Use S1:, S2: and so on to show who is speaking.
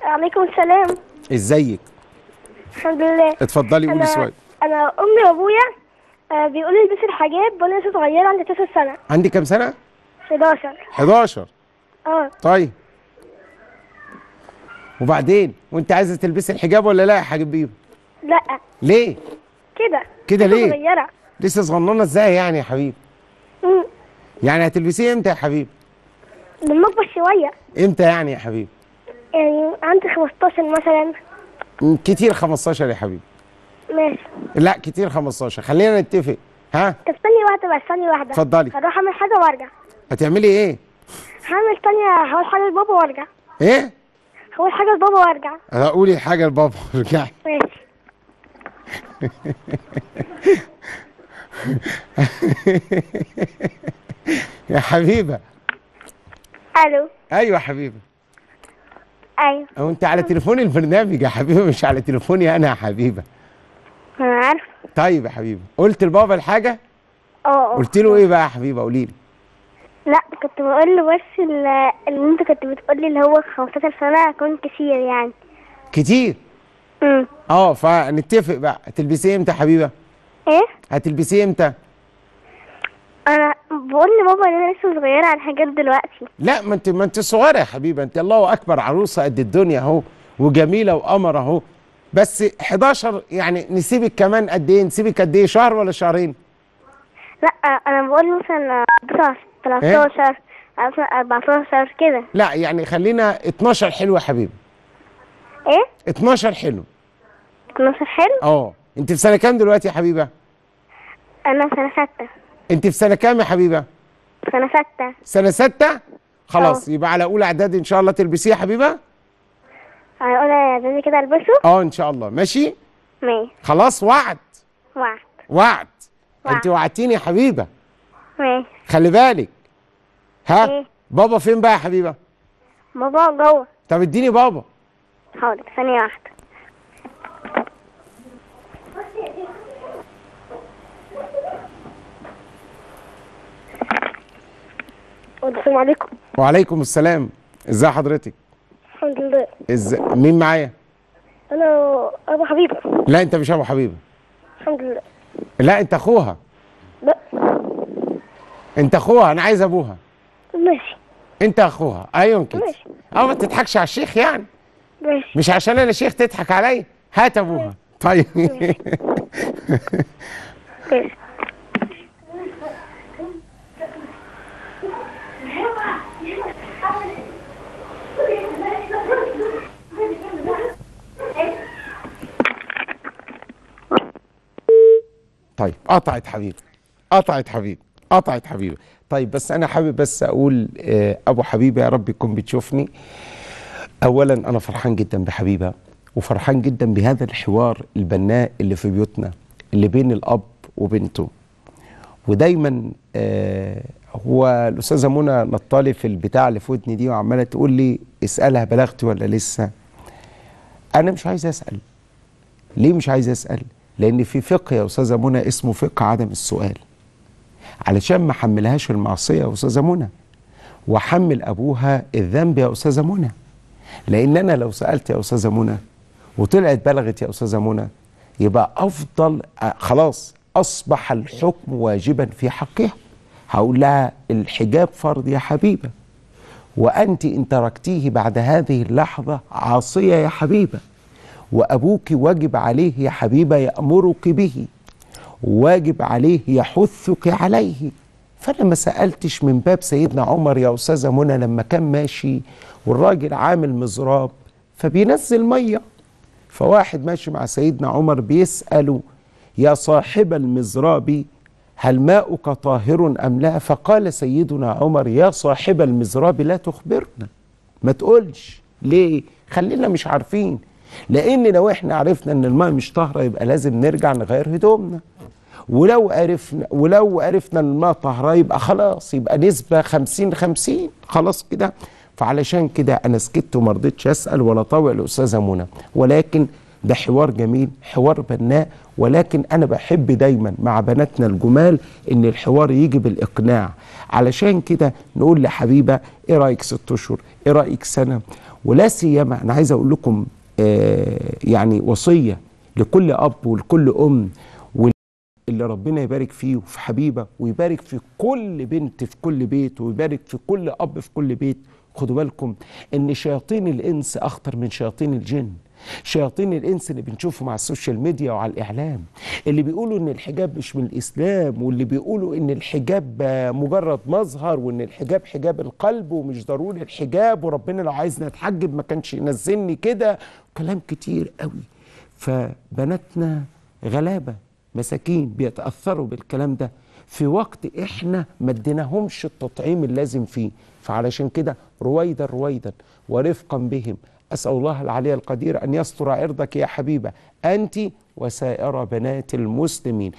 S1: عليكم السلام
S2: ازيك
S1: الحمد لله
S2: اتفضلي قولي
S1: انا
S2: سؤال
S1: انا امي وابويا آه، بيقولوا لي البسي الحجاب وانا لسه صغيره عندي 9 سنه
S2: عندي كام سنه
S1: 11
S2: 11
S1: اه
S2: طيب وبعدين وانت عايزه تلبسي الحجاب ولا لا يا حبيبي
S1: لا
S2: ليه
S1: كده
S2: كده
S1: لسه
S2: ليه؟
S1: صغيره
S2: لسه صغننه ازاي يعني يا حبيبي
S1: مم.
S2: يعني هتلبسيه امتى يا حبيبي
S1: لما اكبر شويه
S2: امتى يعني يا حبيبي
S1: يعني عندي 15 مثلا
S2: م، كتير 15 يا حبيبي
S1: ماشي
S2: لا كتير 15 خلينا نتفق ها
S1: طب ثانيه واحده بس ثانيه واحده
S2: اتفضلي.
S1: هروح اعمل حاجه وارجع
S2: هتعملي ايه
S1: هعمل ثانيه هقول حاجه لبابا وارجع
S2: ايه
S1: هقول حاجه لبابا وارجع
S2: قولي حاجه لبابا ارجعي
S1: ماشي
S2: يا حبيبه
S1: الو
S2: ايوه يا حبيبه
S1: ايوه
S2: هو انت على تليفون البرنامج يا حبيبه مش على تليفوني انا يا حبيبه
S1: انا عارفه
S2: طيب يا حبيبه قلت لبابا الحاجه
S1: اه اه
S2: قلت له ايه بقى يا حبيبه قولي لي
S1: لا كنت بقول له بس ال- اللي انت كنت بتقول لي اللي هو 15 سنه هيكون كتير يعني
S2: كتير
S1: امم
S2: اه فنتفق بقى هتلبسيه امتى يا حبيبه
S1: ايه
S2: هتلبسيه امتى
S1: انا بقول لبابا ان انا لسه صغيره على الحاجات دلوقتي
S2: لا ما انت ما انت صغيره يا حبيبه انت الله اكبر عروسه قد الدنيا اهو وجميله وقمر اهو بس 11 يعني نسيبك كمان قد ايه نسيبك قد ايه شهر ولا شهرين
S1: لا انا بقول مثلا 13 13 مثلا 14 كده
S2: لا يعني خلينا 12 حلو يا حبيبه
S1: ايه
S2: 12 حلو
S1: 12 حلو
S2: اه انت في سنه كام دلوقتي يا حبيبه
S1: انا سنه ستة
S2: انت في سنه كام يا حبيبه
S1: سنه ستة
S2: سنه ستة خلاص
S1: اه.
S2: يبقى على اولى اعداد ان شاء الله تلبسيه يا حبيبه
S1: هقول يا زي كده البسه
S2: اه ان شاء الله ماشي
S1: ماشي
S2: خلاص وعد
S1: وعد
S2: وعد
S1: وعد.
S2: انت وعدتيني يا حبيبه
S1: ماشي
S2: خلي بالك ها
S1: ايه؟
S2: بابا فين بقى يا حبيبه
S1: بابا جوه
S2: طب اديني بابا
S1: حاضر ثانيه واحده السلام عليكم
S2: وعليكم السلام ازي حضرتك
S1: الحمد لله
S2: ازاي مين معايا
S1: انا ابو حبيبه
S2: لا انت مش ابو حبيبه
S1: الحمد لله
S2: لا انت اخوها
S1: لا
S2: انت اخوها انا عايز ابوها
S1: ماشي
S2: انت اخوها ايوه كده
S1: ماشي.
S2: اه ما تضحكش على الشيخ يعني
S1: ماشي
S2: مش عشان انا شيخ تضحك عليا هات ابوها طيب
S1: ماشي
S2: طيب قطعت حبيبي قطعت حبيبي قطعت حبيبي طيب بس انا حابب بس اقول آه، ابو حبيبه يا رب يكون بتشوفني اولا انا فرحان جدا بحبيبه وفرحان جدا بهذا الحوار البناء اللي في بيوتنا اللي بين الاب وبنته ودايما آه هو الاستاذه منى نطالي في البتاع اللي في ودني دي وعماله تقول لي اسالها بلغت ولا لسه انا مش عايز اسال ليه مش عايز اسال لان في فقه يا استاذه منى اسمه فقه عدم السؤال علشان ما حملهاش المعصيه يا استاذه منى وحمل ابوها الذنب يا استاذه منى لان انا لو سالت يا استاذه منى وطلعت بلغت يا استاذه منى يبقى افضل آه، خلاص اصبح الحكم واجبا في حقها هقول لها الحجاب فرض يا حبيبه وانت ان تركتيه بعد هذه اللحظه عاصيه يا حبيبه وابوك واجب عليه يا حبيبه يامرك به واجب عليه يحثك عليه فانا ما سالتش من باب سيدنا عمر يا استاذه منى لما كان ماشي والراجل عامل مزراب فبينزل ميه فواحد ماشي مع سيدنا عمر بيساله يا صاحب المزراب هل ماؤك طاهر ام لا فقال سيدنا عمر يا صاحب المزراب لا تخبرنا ما تقولش ليه خلينا مش عارفين لان لو احنا عرفنا ان الماء مش طاهره يبقى لازم نرجع نغير هدومنا ولو عرفنا ولو عرفنا ان الماء طاهره يبقى خلاص يبقى نسبه 50 50 خلاص كده فعلشان كده انا سكت وما رضيتش اسال ولا طاوع الاستاذه منى ولكن ده حوار جميل حوار بناء ولكن انا بحب دايما مع بناتنا الجمال ان الحوار يجي بالاقناع علشان كده نقول لحبيبه ايه رايك ست اشهر ايه رايك سنه ولا سيما انا عايز اقول لكم آه يعني وصيه لكل اب ولكل ام اللي ربنا يبارك فيه وفي حبيبه ويبارك في كل بنت في كل بيت ويبارك في كل اب في كل بيت خدوا بالكم ان شياطين الانس اخطر من شياطين الجن شياطين الانس اللي بنشوفه مع السوشيال ميديا وعلى الاعلام اللي بيقولوا ان الحجاب مش من الاسلام واللي بيقولوا ان الحجاب مجرد مظهر وان الحجاب حجاب القلب ومش ضروري الحجاب وربنا لو عايزني اتحجب ما كانش ينزلني كده كلام كتير قوي فبناتنا غلابه مساكين بيتاثروا بالكلام ده في وقت احنا ما اديناهمش التطعيم اللازم فيه فعلشان كده رويدا رويدا ورفقا بهم اسال الله العلي القدير ان يستر عرضك يا حبيبه انت وسائر بنات المسلمين